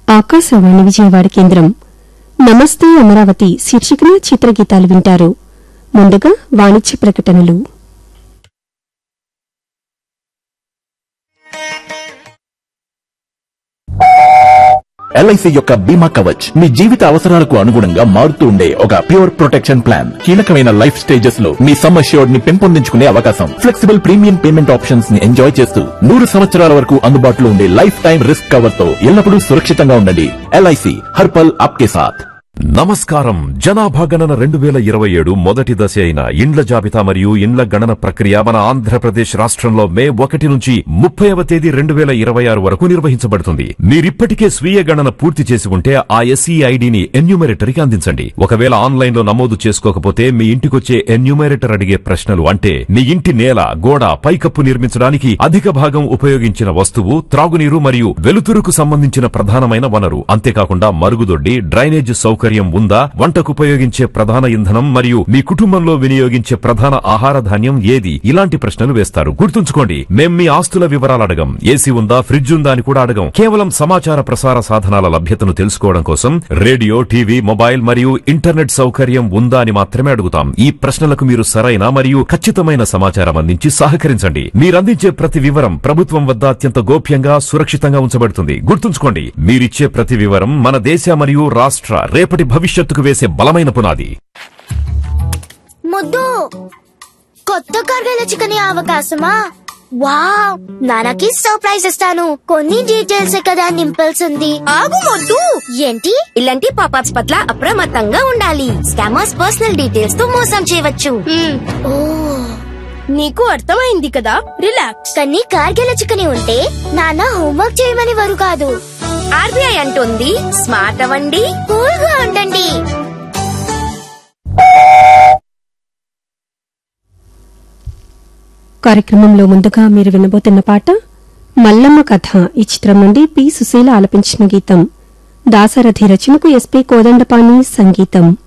ఆకాశవాణి విజయవాడ కేంద్రం నమస్తే అమరావతి శీర్షికన చిత్రగీతాలు వింటారు ముందుగా వాణిజ్య ప్రకటనలు ఎల్ఐసి యొక్క బీమా కవచ్ మీ జీవిత అవసరాలకు అనుగుణంగా మారుతూ ఉండే ఒక ప్యూర్ ప్రొటెక్షన్ ప్లాన్ కీలకమైన లైఫ్ స్టేజెస్ లో మీ సమ్ అష్యూర్డ్ ని పెంపొందించుకునే అవకాశం ఫ్లెక్సిబుల్ ప్రీమియం పేమెంట్ ఆప్షన్స్ ని ఎంజాయ్ చేస్తూ నూరు సంవత్సరాల వరకు అందుబాటులో ఉండే లైఫ్ టైం రిస్క్ కవర్ తో ఎల్లప్పుడూ సురక్షితంగా ఉండండి ఎల్ఐసి హర్పల్ ఆప్కే సాథ్ నమస్కారం జనాభా గణన రెండు వేల ఇరవై ఏడు మొదటి దశ అయిన ఇండ్ల జాబితా మరియు ఇండ్ల గణన ప్రక్రియ మన ఆంధ్రప్రదేశ్ రాష్ట్రంలో మే ఒకటి నుంచి ముప్పైవ తేదీ రెండు వేల ఇరవై ఆరు వరకు నిర్వహించబడుతుంది మీరిప్పటికే స్వీయ గణన పూర్తి చేసి ఉంటే ఆ ఎస్ఈ ఐడిని ఎన్యూమరేటర్కి అందించండి ఒకవేళ ఆన్లైన్ లో నమోదు చేసుకోకపోతే మీ ఇంటికొచ్చే ఎన్యూమరేటర్ అడిగే ప్రశ్నలు అంటే మీ ఇంటి నేల గోడ పైకప్పు నిర్మించడానికి అధిక భాగం ఉపయోగించిన వస్తువు త్రాగునీరు మరియు వెలుతురుకు సంబంధించిన ప్రధానమైన వనరు అంతేకాకుండా మరుగుదొడ్డి డ్రైనేజ్ సౌకర్యం ఉందా వంటకు ఉపయోగించే ప్రధాన ఇంధనం మరియు మీ కుటుంబంలో వినియోగించే ప్రధాన ఆహార ధాన్యం ఏది ఇలాంటి ప్రశ్నలు వేస్తారు గుర్తుంచుకోండి మేం మీ ఆస్తుల వివరాలు అడగం ఏసీ ఉందా ఫ్రిడ్జ్ ఉందా అని కూడా అడగం కేవలం సమాచార ప్రసార సాధనాల లభ్యతను తెలుసుకోవడం కోసం రేడియో టీవీ మొబైల్ మరియు ఇంటర్నెట్ సౌకర్యం ఉందా అని మాత్రమే అడుగుతాం ఈ ప్రశ్నలకు మీరు సరైన మరియు ఖచ్చితమైన సమాచారం అందించి సహకరించండి మీరందించే ప్రతి వివరం ప్రభుత్వం వద్ద అత్యంత గోప్యంగా సురక్షితంగా ఉంచబడుతుంది గుర్తుంచుకోండి మీరిచ్చే ప్రతి వివరం మన దేశ మరియు రాష్ట్ర రేపటి భవిష్యత్తుకు వేసే బలమైన పునాది ముద్దు కొత్త కర్గల చికెన్ అవకాశమా వావ్ నాన్నకి సర్ప్రైజ్ ఇస్తాను కొన్ని డీటెయిల్స్ కదా నింపాల్సింది ఆగు మొద్దు ఏంటి ఇలాంటి పాపాప్స్ పట్ల అప్రమత్తంగా ఉండాలి స్కామర్స్ పర్సనల్ డీటెయిల్స్ తో మోసం చేయవచ్చు ఓ నీకు అర్థమైంది కదా రిలాక్స్ కానీ కార్గిల చికెన్ ఉంటే నాన్న హోంవర్క్ చేయమని వారు కాదు ఆర్బీఐ అంటుంది స్మార్ట్ అవ్వండి కూల్ గా ఉండండి కార్యక్రమంలో ముందుగా మీరు వినబోతున్న పాట మల్లమ్మ కథ ఈ చిత్రం నుండి పి సుశీల ఆలపించిన గీతం దాసరథి రచనకు ఎస్పి కోదండపాణి సంగీతం